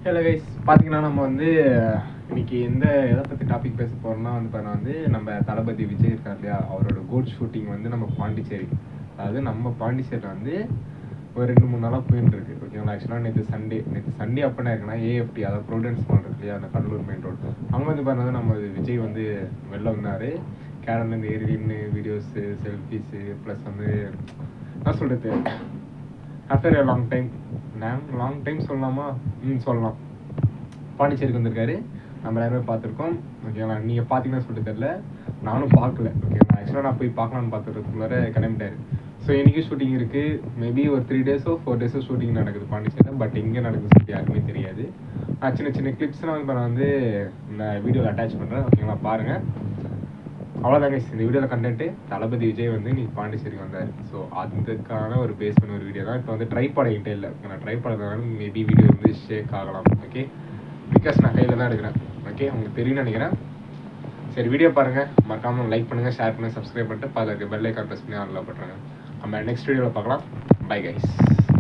hello guys பார்த்தீங்கன்னா நம்ம வந்து இன்னைக்கு எந்த எதை பற்றி டாபிக் பேச போகிறோம்னா வந்து பார்த்தா வந்து நம்ம தளபதி விஜய் இருக்கார் இல்லையா அவரோட கோட் ஷூட்டிங் வந்து நம்ம பாண்டிச்சேரி அதாவது நம்ம பாண்டிச்சேரியில் வந்து ஒரு ரெண்டு மூணு நாளாக போயின்னு இருக்கு ஓகேங்களா ஆக்சுவலாக நேற்று சண்டே நேற்று சண்டே அப்போ இருக்குன்னா ஏஎஃப்டி அதாவது ப்ரொவிடன்ஸ் பண்ணுறது இல்லையா அந்த கடலூர் மெயின் ரோடு அங்கே வந்து பார்த்தா நம்ம விஜய் வந்து வெளில வந்தார் கேரன்லேருந்து ஏறி நின்று வீடியோஸு செல்ஃபீஸு ப்ளஸ் வந்து என்ன சொல்கிறது ஆஃப்டர் a லாங் டைம் நான் லாங் டைம் சொல்லலாமா ம் சொல்லலாம் பாண்டிச்சேரிக்கு வந்திருக்காரு நம்ம எல்லாருமே பார்த்துருக்கோம் ஓகேங்களா நீங்கள் பார்த்தீங்கன்னா சொல்லிட்டு தெரில நானும் பார்க்கல ஓகேங்களா ஆக்சுவலாக நான் போய் பார்க்கலான்னு பார்த்துறதுக்குள்ளார கிளம்பிட்டாரு ஸோ இன்றைக்கி ஷூட்டிங் இருக்குது மேபி ஒரு த்ரீ டேஸோ ஃபோர் டேஸோ ஷூட்டிங் நடக்குது பாண்டிச்சேரியில் பட் எங்கே நடக்குது சொல்லி யாருக்குமே தெரியாது நான் சின்ன சின்ன கிளிப்ஸ்லாம் வந்து இப்ப நான் வந்து இந்த வீடியோவில் அட்டாச் பண்ணுறேன் ஓகேங்களா பாருங்கள் அவ்வளோதான் guys இந்த வீடியோவில் கண்டென்ட்டு தளபதி விஜய் வந்து நீ பாண்டிச்சேரி வந்தார் ஸோ அதுக்கான ஒரு பேஸ் பண்ண ஒரு வீடியோ தான் இப்போ வந்து ட்ரைபாட் என்கிட்ட இல்லை நான் ட்ரைபாட் மேபி வீடியோ வந்து ஷேக் ஆகலாம் ஓகே பிகாஸ் நான் கையில் தான் எடுக்கிறேன் ஓகே உங்களுக்கு தெரியும்னு நினைக்கிறேன் சரி வீடியோ பாருங்கள் மறக்காமல் லைக் பண்ணுங்கள் ஷேர் பண்ணுங்கள் சப்ஸ்கிரைப் பண்ணிட்டு பக்கத்துக்கு பெல் ஐக்கான் ப்ரெஸ் பண்ணி ஆன்ல பண்ணுறாங்க நம்ம நெக்ஸ்ட் வீடியோவில் பார்க்கலாம் பை கைஸ்